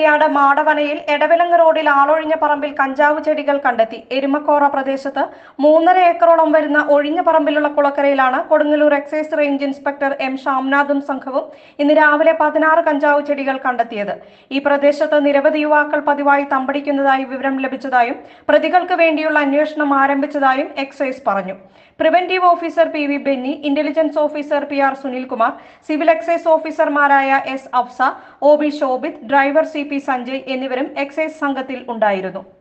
മുല്ലപ്പെരിയാട് മാടവനയിൽ എടവിലങ്ങ് റോഡിൽ ആളൊഴിഞ്ഞ പറമ്പിൽ കഞ്ചാവ് ചെടികൾ കണ്ടെത്തി എരുമക്കോറ പ്രദേശത്ത് മൂന്നര ഏക്കറോളം വരുന്ന ഒഴിഞ്ഞ പറമ്പിലുള്ള കുളക്കരയിലാണ് Kodungallur excise range inspector M ഷാംനാഥും സംഘവും ഇന്ന് രാവിലെ പതിനാറ് കഞ്ചാവ് ചെടികൾ കണ്ടെത്തിയത് ഈ പ്രദേശത്ത് നിരവധി യുവാക്കൾ പതിവായി തമ്പടിക്കുന്നതായി വിവരം ലഭിച്ചതായും പ്രതികൾക്ക് വേണ്ടിയുള്ള അന്വേഷണം ആരംഭിച്ചതായും എക്സൈസ് പറഞ്ഞു preventive officer P V Benny intelligence officer P R Sunilkumar civil excise ഓഫീസർമാരായ S Afsa O B Shobhit driver C P Sanjay എന്നിവരും എക്സൈസ് സംഘത്തിൽ ഉണ്ടായിരുന്നു